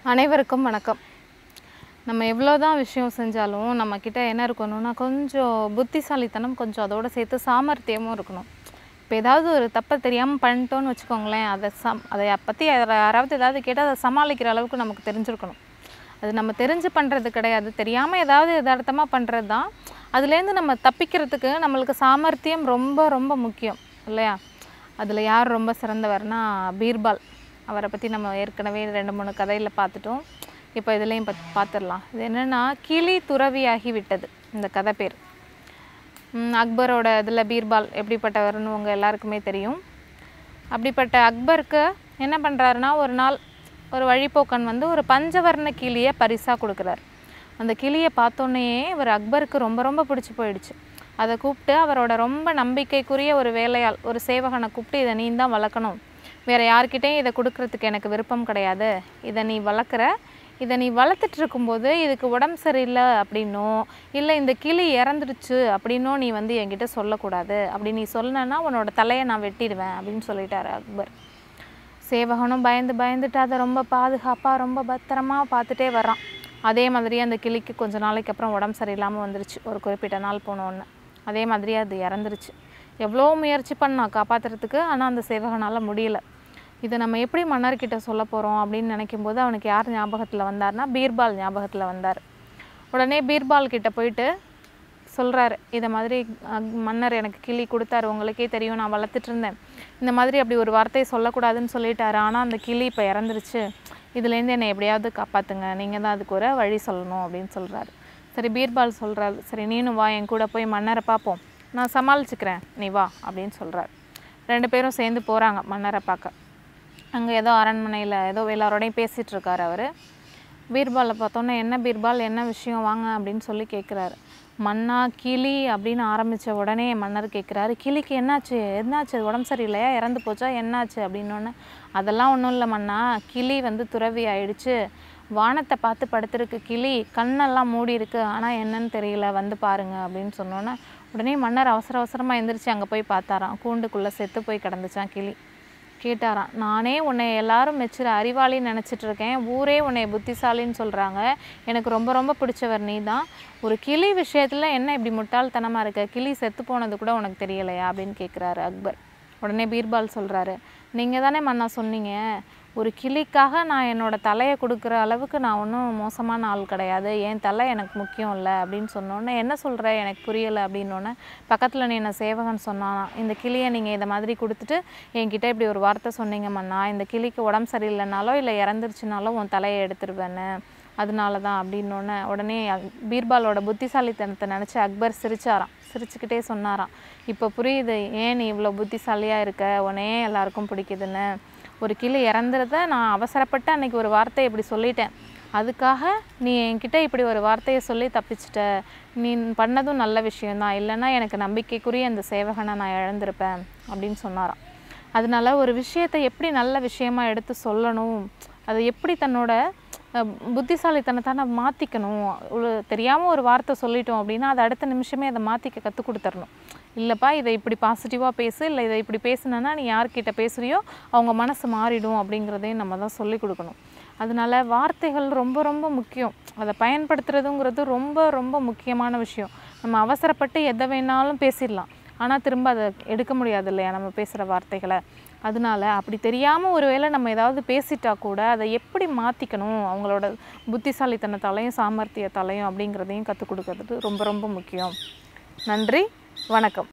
அனைவருக்கும் வணக்கம் நம்ம எவ்வளோ தான் விஷயம் செஞ்சாலும் நம்மக்கிட்ட என்ன இருக்கணும்னா கொஞ்சம் புத்திசாலித்தனம் கொஞ்சம் அதோட சேர்த்து சாமர்த்தியமும் இருக்கணும் இப்போ ஏதாவது ஒரு தப்பை தெரியாமல் பண்ணிட்டோன்னு வச்சுக்கோங்களேன் அதை சம் அதை பற்றி யாராவது ஏதாவது கேட்டால் அதை சமாளிக்கிற அளவுக்கு நமக்கு தெரிஞ்சிருக்கணும் அது நம்ம தெரிஞ்சு பண்ணுறது கிடையாது தெரியாமல் ஏதாவது யதார்த்தமாக பண்ணுறது தான் அதுலேருந்து நம்ம தப்பிக்கிறதுக்கு நம்மளுக்கு சாமர்த்தியம் ரொம்ப ரொம்ப முக்கியம் இல்லையா அதில் யார் ரொம்ப சிறந்தவர்னா பீர்பால் அவரை பற்றி நம்ம ஏற்கனவே ரெண்டு மூணு கதையில் பார்த்துட்டோம் இப்போ இதுலேயும் பத் பார்த்துடலாம் இது என்னென்னா கிளி துறவியாகி விட்டது இந்த கதை பேர் ம், அக்பரோட இதில் பீர்பால் எப்படிப்பட்டவர்னு உங்கள் எல்லாருக்குமே தெரியும் அப்படிப்பட்ட அக்பருக்கு என்ன பண்ணுறாருன்னா ஒரு நாள் ஒரு வழிப்போக்கன் வந்து ஒரு பஞ்சவர்ண கிளியை பரிசாக கொடுக்குறாரு அந்த கிளியை பார்த்தோன்னே இவர் அக்பருக்கு ரொம்ப ரொம்ப பிடிச்சி போயிடுச்சு அதை கூப்பிட்டு அவரோட ரொம்ப நம்பிக்கைக்குரிய ஒரு வேலையாள் ஒரு சேவகனை கூப்பிட்டு இதை நீ தான் வளர்க்கணும் வேறு யார்கிட்டயும் இதை கொடுக்கறதுக்கு எனக்கு விருப்பம் கிடையாது இதை நீ வளர்க்குற இதை நீ வளர்த்துட்டு இருக்கும்போது இதுக்கு உடம்பு சரியில்லை அப்படின்னோ இல்லை இந்த கிளி இறந்துடுச்சு அப்படின்னோ நீ வந்து என்கிட்ட சொல்லக்கூடாது அப்படி நீ சொன்னேன்னா உன்னோட தலையை நான் வெட்டிடுவேன் அப்படின்னு சொல்லிட்டாரு அக்பர் சேவகனும் பயந்து பயந்துட்டு அதை ரொம்ப பாதுகாப்பாக ரொம்ப பத்திரமா பார்த்துட்டே வர்றான் அதே மாதிரி அந்த கிளிக்கு கொஞ்ச நாளைக்கு அப்புறம் உடம்பு சரியில்லாமல் வந்துருச்சு ஒரு குறிப்பிட்ட நாள் போனோன்னு அதே மாதிரி அது இறந்துருச்சு எவ்வளோ முயற்சி பண்ணா காப்பாற்றுறதுக்கு ஆனால் அந்த சேவகனால் முடியல இதை நம்ம எப்படி மன்னர்கிட்ட சொல்ல போகிறோம் அப்படின்னு நினைக்கும் போது அவனுக்கு யார் ஞாபகத்தில் வந்தார்னா பீர்பால் ஞாபகத்தில் வந்தார் உடனே பீர்பால் கிட்ட போயிட்டு சொல்கிறாரு இதை மாதிரி அஹ், மன்னர் எனக்கு கிளி கொடுத்தாரு உங்களுக்கே தெரியும் நான் வளர்த்துட்டு இருந்தேன் இந்த மாதிரி அப்படி ஒரு வார்த்தையை சொல்லக்கூடாதுன்னு சொல்லிட்டாரு ஆனால் அந்த கிளி இப்போ இறந்துருச்சு இதுலேருந்து என்னை எப்படியாவது காப்பாற்றுங்க நீங்கள் தான் அதுக்கு ஒரு வழி சொல்லணும் அப்படின்னு சொல்கிறாரு சரி பீர்பால் சொல்கிறாரு சரி நீனும் வா என் கூட போய் மன்னரை பார்ப்போம் நான் சமாளிச்சுக்கிறேன் நீ வா அப்படின்னு சொல்கிறாரு ரெண்டு பேரும் சேர்ந்து போகிறாங்க மன்னரை பார்க்க அங்கே ஏதோ அரண்மனையில் ஏதோ எல்லாரோடையும் பேசிகிட்டு இருக்காரு அவர் பீர்பாலை பார்த்தோன்னே என்ன பீர்பால் என்ன விஷயம் வாங்க அப்படின்னு சொல்லி கேட்குறாரு மன்னா கிளி அப்படின்னு ஆரம்பித்த உடனே மன்னர் கேட்குறாரு கிளிக்கு என்னாச்சு என்னாச்சு அது உடம்பு சரியில்லையா இறந்து போச்சா என்னாச்சு அப்படின்னோடனே அதெல்லாம் ஒன்றும் இல்லை மன்னா கிளி வந்து துறவி ஆயிடுச்சு வானத்தை பார்த்து படுத்திருக்கு கிளி கண்ணெல்லாம் மூடி இருக்கு ஆனால் என்னன்னு தெரியல வந்து பாருங்க அப்படின்னு சொன்னோன்னே உடனே மன்னர் அவசர அவசரமாக எந்திரிச்சு அங்கே போய் பார்த்தாராம் கூண்டுக்குள்ளே செத்து போய் கிடந்துச்சான் கிளி கேட்டாராம் நானே உன்னை எல்லாரும் மெச்சுற அறிவாளின்னு நினச்சிட்டு இருக்கேன் ஊரே உன்னை புத்திசாலின்னு சொல்கிறாங்க எனக்கு ரொம்ப ரொம்ப பிடிச்சவர் நீ தான் ஒரு கிளி விஷயத்தில் என்ன இப்படி முட்டாள்தனமாக இருக்க கிளி செத்து போனது கூட உனக்கு தெரியலையா அப்படின்னு கேட்குறாரு அக்பர் உடனே பீர்பால் சொல்கிறாரு நீங்கள் தானே மன்னா சொன்னீங்க ஒரு கிளிக்காக நான் என்னோட தலையை கொடுக்குற அளவுக்கு நான் ஒன்றும் மோசமான ஆள் கிடையாது என் தலை எனக்கு முக்கியம் இல்லை அப்படின்னு சொன்னோன்னே என்ன சொல்கிற எனக்கு புரியலை அப்படின்னோடனே பக்கத்தில் நீ என்ன சேவகன் சொன்னானா இந்த கிளியை நீங்கள் இதை மாதிரி கொடுத்துட்டு என்கிட்ட இப்படி ஒரு வார்த்தை சொன்னீங்க மன்னா இந்த கிளிக்கு உடம்பு சரியில்லைனாலோ இல்லை இறந்துருச்சுனாலோ உன் தலையை எடுத்துருவேன்னு அதனால தான் அப்படின்னோடனே உடனே அக்- பீர்பாலோட புத்திசாலித்தனத்தை நினச்சி அக்பர் சிரிச்சாராம் சிரிச்சுக்கிட்டே சொன்னாராம் இப்போ புரியுது ஏன் நீ இவ்வளோ புத்திசாலியாக இருக்க உன்னையே எல்லாருக்கும் பிடிக்குதுன்னு ஒரு கிளி இறந்துறத நான் அவசரப்பட்டு அன்னைக்கு ஒரு வார்த்தை இப்படி சொல்லிட்டேன் அதுக்காக நீ என்கிட்ட இப்படி ஒரு வார்த்தையை சொல்லி தப்பிச்சிட்ட நீ பண்ணதும் நல்ல விஷயம்தான் இல்லைன்னா எனக்கு நம்பிக்கைக்குரிய அந்த சேவகனை நான் இழந்திருப்பேன் அப்படின்னு சொன்னாராம் அதனால ஒரு விஷயத்தை எப்படி நல்ல விஷயமா எடுத்து சொல்லணும் அதை எப்படி தன்னோட அஹ், புத்திசாலித்தனத்தை நம்ம மாற்றிக்கணும் ஒரு தெரியாமல் ஒரு வார்த்தை சொல்லிட்டோம் அப்படின்னா அதை அடுத்த நிமிஷமே அதை மாற்றிக்க கற்றுக் கொடுத்துடணும் இல்லைப்பா இதை இப்படி பாசிட்டிவாக பேசு இல்லை இதை இப்படி பேசுனேன்னா நீ யார்கிட்ட பேசுறியோ அவங்க மனசு மாறிடும் அப்படிங்கிறதையும் நம்ம தான் சொல்லிக் கொடுக்கணும் அதனால வார்த்தைகள் ரொம்ப ரொம்ப முக்கியம் அதை பயன்படுத்துறதுங்கிறது ரொம்ப ரொம்ப முக்கியமான விஷயம் நம்ம அவசரப்பட்டு எதை வேணாலும் பேசிடலாம் ஆனால் திரும்ப அதை எடுக்க முடியாது இல்லையா நம்ம பேசுகிற வார்த்தைகளை அதனால அப்படி தெரியாமல் ஒருவேளை நம்ம ஏதாவது பேசிட்டா கூட அதை எப்படி மாற்றிக்கணும் அவங்களோட புத்திசாலித்தனத்தாலையும் சாமர்த்தியத்தாலையும் அப்படிங்கிறதையும் கற்றுக் கொடுக்கறது ரொம்ப ரொம்ப முக்கியம் நன்றி வணக்கம்